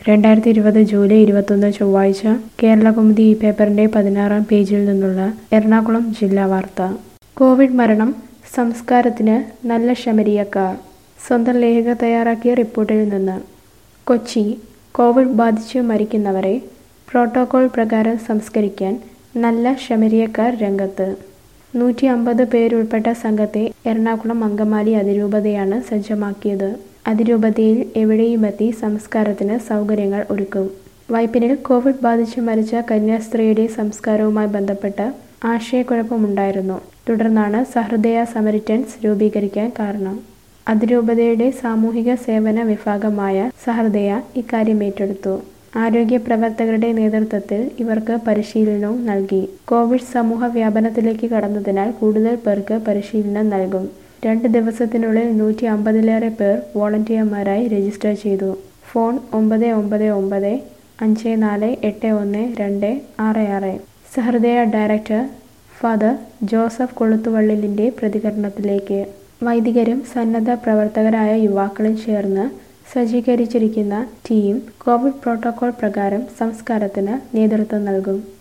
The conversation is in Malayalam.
രണ്ടായിരത്തി ഇരുപത് ജൂലൈ ഇരുപത്തൊന്ന് ചൊവ്വാഴ്ച കേരളകൗമുദി ഈ പേപ്പറിന്റെ പതിനാറാം പേജിൽ നിന്നുള്ള എറണാകുളം ജില്ലാ വാർത്ത കോവിഡ് മരണം സംസ്കാരത്തിന് നല്ല ശമരിയക്കാർ സ്വന്തം ലേഖക തയ്യാറാക്കിയ റിപ്പോർട്ടിൽ നിന്ന് കൊച്ചി കോവിഡ് ബാധിച്ച് മരിക്കുന്നവരെ പ്രോട്ടോകോൾ പ്രകാരം സംസ്കരിക്കാൻ നല്ല ശമരിയക്കാർ രംഗത്ത് നൂറ്റി അമ്പത് പേരുൾപ്പെട്ട സംഘത്തെ എറണാകുളം അങ്കമാലി അതിരൂപതയാണ് സജ്ജമാക്കിയത് അതിരൂപതയിൽ എവിടെയുമെത്തി സംസ്കാരത്തിന് സൗകര്യങ്ങൾ ഒരുക്കും വൈപ്പിനിൽ കോവിഡ് ബാധിച്ച് മരിച്ച കന്യാസ്ത്രീയുടെ സംസ്കാരവുമായി ബന്ധപ്പെട്ട് ആശയക്കുഴപ്പമുണ്ടായിരുന്നു തുടർന്നാണ് സഹൃദയ സമരിറ്റൻസ് രൂപീകരിക്കാൻ കാരണം അതിരൂപതയുടെ സാമൂഹിക സേവന വിഭാഗമായ സഹൃദയ ഇക്കാര്യം ഏറ്റെടുത്തു ആരോഗ്യ പ്രവർത്തകരുടെ നേതൃത്വത്തിൽ ഇവർക്ക് പരിശീലനവും നൽകി കോവിഡ് സമൂഹ വ്യാപനത്തിലേക്ക് കടന്നതിനാൽ കൂടുതൽ പേർക്ക് പരിശീലനം നൽകും രണ്ട് ദിവസത്തിനുള്ളിൽ നൂറ്റി അമ്പതിലേറെ പേർ വോളണ്ടിയർമാരായി രജിസ്റ്റർ ചെയ്തു ഫോൺ ഒമ്പത് ഒമ്പത് ഒമ്പത് അഞ്ച് നാല് എട്ട് ഒന്ന് രണ്ട് ആറ് ആറ് സഹൃദയ ഡയറക്ടർ ഫാദർ ജോസഫ് കൊളുത്തുവള്ളിലിൻ്റെ പ്രതികരണത്തിലേക്ക് വൈദികരും സന്നദ്ധ പ്രവർത്തകരായ യുവാക്കളും ചേർന്ന് സജ്ജീകരിച്ചിരിക്കുന്ന ടീം കോവിഡ് പ്രോട്ടോകോൾ പ്രകാരം സംസ്കാരത്തിന് നേതൃത്വം നൽകും